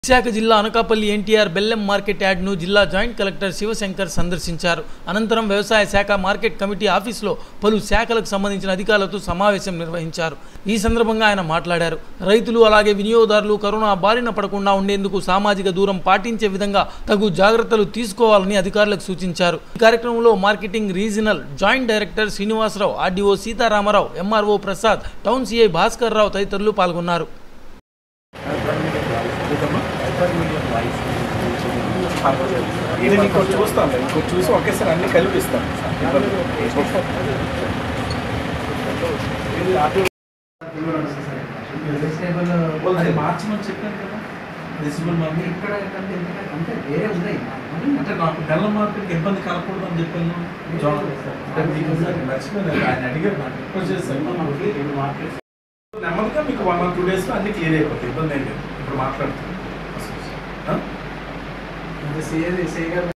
విశాఖ జిల్లా అనకాపల్లి ఎన్టీఆర్ బెల్లెం మార్కెట్ యార్డ్ను జిల్లా జాయింట్ కలెక్టర్ శివశంకర్ సందర్శించారు అనంతరం వ్యవసాయ శాఖ మార్కెట్ కమిటీ ఆఫీసులో పలు శాఖలకు సంబంధించిన అధికారులతో సమావేశం నిర్వహించారు ఈ సందర్భంగా ఆయన మాట్లాడారు రైతులు అలాగే వినియోగదారులు కరోనా బారిన పడకుండా ఉండేందుకు సామాజిక దూరం పాటించే విధంగా తగు జాగ్రత్తలు తీసుకోవాలని అధికారులకు సూచించారు ఈ కార్యక్రమంలో marketing regional joint director Srinivasarao RDO Sitaramarao MRO Prasad town CI Bhaskar Rao తదితరులు పాల్గొన్నారు ఇది ఇంకోటి చూస్తాను ఇంకోటి చూసి ఒకేసారి అన్ని కలిపిస్తాను అది మార్చమని చెప్పాను కదా డెసిబుల్ మమ్మీ ఇక్కడ కంటే ఎందుకంటే అంటే వేరే ఉన్నాయి అంటే నాకు బెల్లం మార్కెట్కి ఇబ్బంది కలగకూడదు అని చెప్పాను జాన్ అంటే మీకు ఒకసారి మర్చిపోయాను ఆయన అడిగారు నాకు రిక్వెస్ట్ చేశాను నెమ్మదిగా మీకు వన్ ఆర్ టూ డేస్లో అన్ని క్లియర్ అయిపోతాయి ఇబ్బంది ఏం లేదు ఇప్పుడు మాట్లాడుతున్నాను సీఏ సీఏ గారు